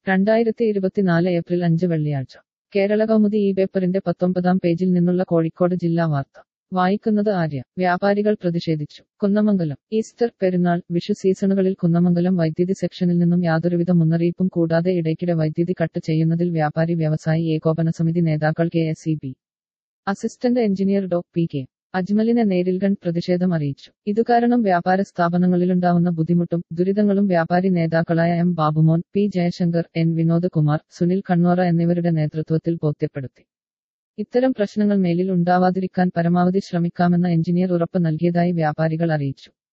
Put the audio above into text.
രണ്ടായിരത്തി ഇരുപത്തിനാല് ഏപ്രിൽ അഞ്ച് വെള്ളിയാഴ്ച കേരള കൗമുദി ഈ പേപ്പറിന്റെ പത്തൊമ്പതാം പേജിൽ നിന്നുള്ള കോഴിക്കോട് ജില്ലാ വാർത്ത വായിക്കുന്നത് ആര്യ വ്യാപാരികൾ പ്രതിഷേധിച്ചു കുന്നമംഗലം ഈസ്റ്റർ പെരുന്നാൾ വിഷു സീസണുകളിൽ കുന്നമംഗലം വൈദ്യുതി സെക്ഷനിൽ നിന്നും യാതൊരുവിധ മുന്നറിയിപ്പും കൂടാതെ ഇടയ്ക്കിടെ വൈദ്യുതി കട്ട് ചെയ്യുന്നതിൽ വ്യാപാരി വ്യവസായി ഏകോപന സമിതി നേതാക്കൾ K S E B assistant engineer Dr P K അജ്മലിനെ നേരിൽ കണ്ട് പ്രതിഷേധം അറിയിച്ചു ഇതുകാരണം വ്യാപാര സ്ഥാപനങ്ങളിലുണ്ടാവുന്ന ബുദ്ധിമുട്ടും ദുരിതങ്ങളും വ്യാപാരി നേതാക്കളായ M Babumon P Jayashankar N Vinod Kumar Sunil Kannora എന്നിവരുടെ നേതൃത്വത്തിൽ ബോധ്യപ്പെടുത്തി ഇത്തരം പ്രശ്നങ്ങൾ മേലിൽ ഉണ്ടാവാതിരിക്കാൻ പരമാവധി ശ്രമിക്കാമെന്ന എഞ്ചിനീയർ ഉറപ്പ് നൽകിയതായി വ്യാപാരികൾ അറിയിച്ചു